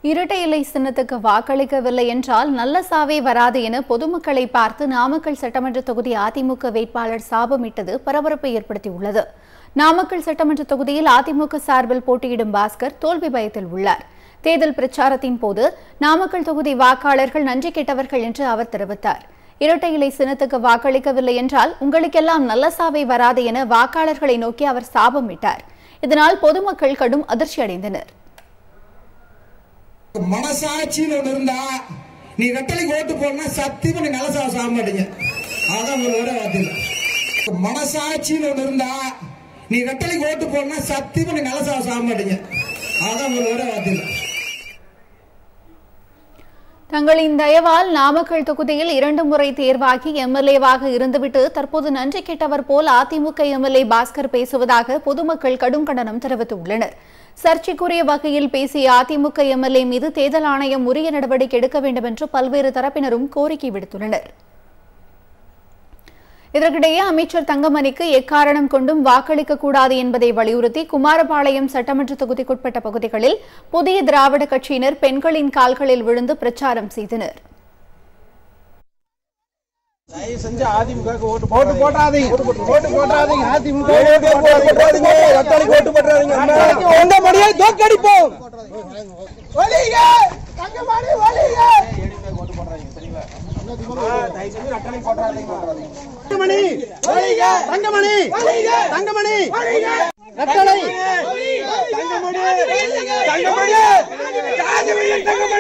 இரட்டை இலை சின்னத்துக்கு வாக்களிக்கவில்லை என்றால் நல்ல சாவே வராது என பொதுமக்களை பார்த்து நாமக்கல் சட்டமன்ற தொகுதி அதிமுக வேட்பாளர் சாபமிட்டது பரபரப்பை ஏற்படுத்தியுள்ளது நாமக்கல் சட்டமன்ற தொகுதியில் அதிமுக சார்பில் போட்டியிடும் பாஸ்கர் தோல்வி பயத்தில் உள்ளார் தேர்தல் பிரச்சாரத்தின் போது நாமக்கல் தொகுதி வாக்காளர்கள் நன்றி கெட்டவர்கள் என்று அவர் தெரிவித்தார் இரட்டை இலை சின்னத்துக்கு வாக்களிக்கவில்லை என்றால் உங்களுக்கெல்லாம் நல்ல சாவை வராது என வாக்காளர்களை நோக்கி அவர் சாபமிட்டார் இதனால் பொதுமக்கள் கடும் அதிர்ச்சி அடைந்தனர் மனசாட்சின்னு ஒண்ணு இருந்தா நீ ரெட்டலைக்கு ஓட்டு போடனா சத்தியமா நீ நல்ல சாக சாக மாட்டீங்க அதான் ஒரு விட வார்த்தை மனசாட்சின்னு ஒண்ணு இருந்தா நீ ரெட்டலைக்கு ஓட்டு போடனா சத்தியமா நீ நல்ல சாக சாக மாட்டீங்க அதான் ஒரு விட வார்த்தை தங்களின் தயவால் நாமக்கல் தொகுதியில் இரண்டு முறை தேர்வாகி எம்எல்ஏவாக இருந்துவிட்டு தற்போது நன்றி கெட்டவர் போல் அதிமுக எம்எல்ஏ பாஸ்கர் பேசுவதாக பொதுமக்கள் கடும் கண்டனம் தெரிவித்துள்ளனர் சர்ச்சைக்குரிய வகையில் பேசிய அதிமுக எம்எல்ஏ மீது தேர்தல் ஆணையம் உரிய நடவடிக்கை எடுக்க வேண்டும் என்று பல்வேறு தரப்பினரும் கோரிக்கை விடுத்துள்ளனர் இதற்கிடையே அமைச்சர் தங்கமணிக்கு எக்காரணம் கொண்டும் வாக்களிக்க கூடாது என்பதை வலியுறுத்தி குமாரபாளையம் சட்டமன்ற தொகுதிக்குட்பட்ட பகுதிகளில் புதிய திராவிட கட்சியினர் பெண்களின் கால்களில் விழுந்து பிரச்சாரம் செய்தனர் தயவு செஞ்சு அதிமுக ஓட்டு ஓட்டு போட்டாதீங்க ஓட்டு போட்டாதீங்க அதிமுக ஓட்டு போட்டாதீங்க ரத்தாளிக்கு ஓட்டு போட்டாதீங்க உங்க மணியை தோக்கடிப்போம் ஒலிக தங்கமணி ஒலிக தங்கமணி ஒலிக தங்கமணி ஒலிக தங்கமணி ரத்தளை தங்கமணி தங்கமணி தங்கமணி